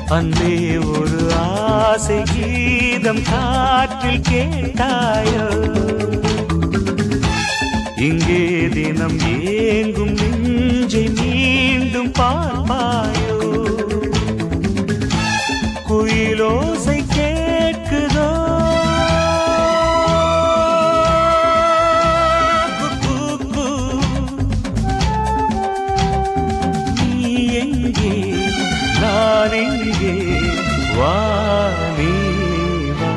அன்பே ஒரு ஆசை கீதம் காற்றில் கேட்டாயோ இங்கே தினம் ஏங்கும் நெஞ்சை மீண்டும் பார்ப்பாயோ குயிலோசை கேட்குதோ குக்கூ. நீ எங்கே நான் எங்கே வா நீ வா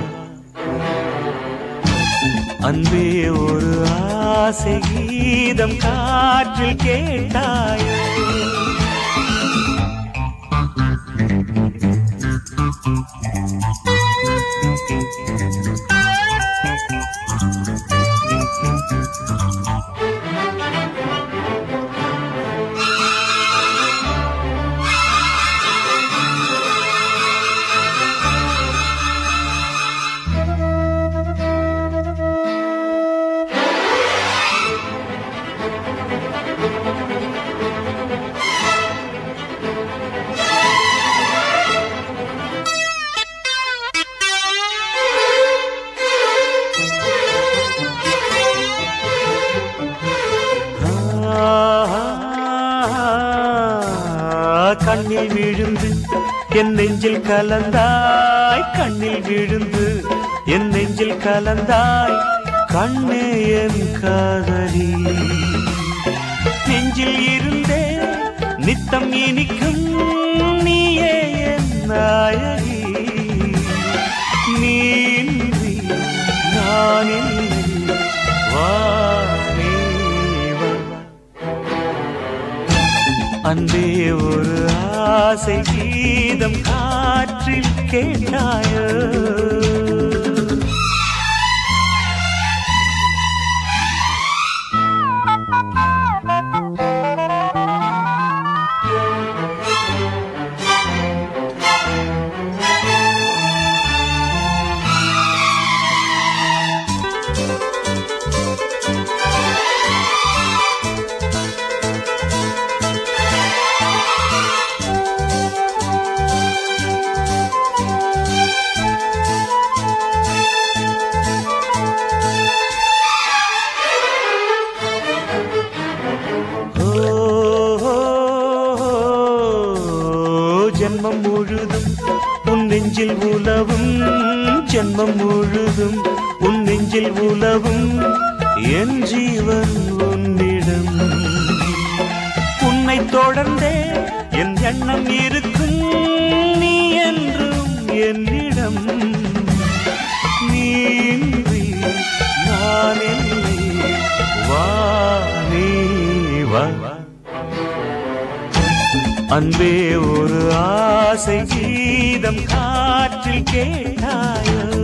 அன்பே ஒரு ஆசை கீதம் காற்றில் கேட்டாயோ கண்ணில் விழுந்து என் நெஞ்சில் கலந்தாய் கண்ணில் விழுந்து என் நெஞ்சில் கலந்தாய் கண்ணே என் காதலி நெஞ்சில் இருந்தே நித்தம் இனிக்கும் நீயே என் நாயகி நீ இன்றி நான் இல்லை வா நீ வா அன்பே ஒரு ஆசை கீதம் காற்றில் கேட்டாயோ ஓ, ஓ, ஓ, ஜென்மம் முழுதும் உன் நெஞ்சில் உலவும் ஜென்மம் முழுதும் உன் நெஞ்சில் உலவும் என் ஜீவன் உன்னிடம் உன்னை தொடர்ந்தே என் எண்ணம் இருக்கும் நீ என்றும் என்னிடம் நீ இன்றி நான் இல்லை வா நீ வா அன்பே ஒரு ஆசை கீதம் காற்றில் கேட்டாயோ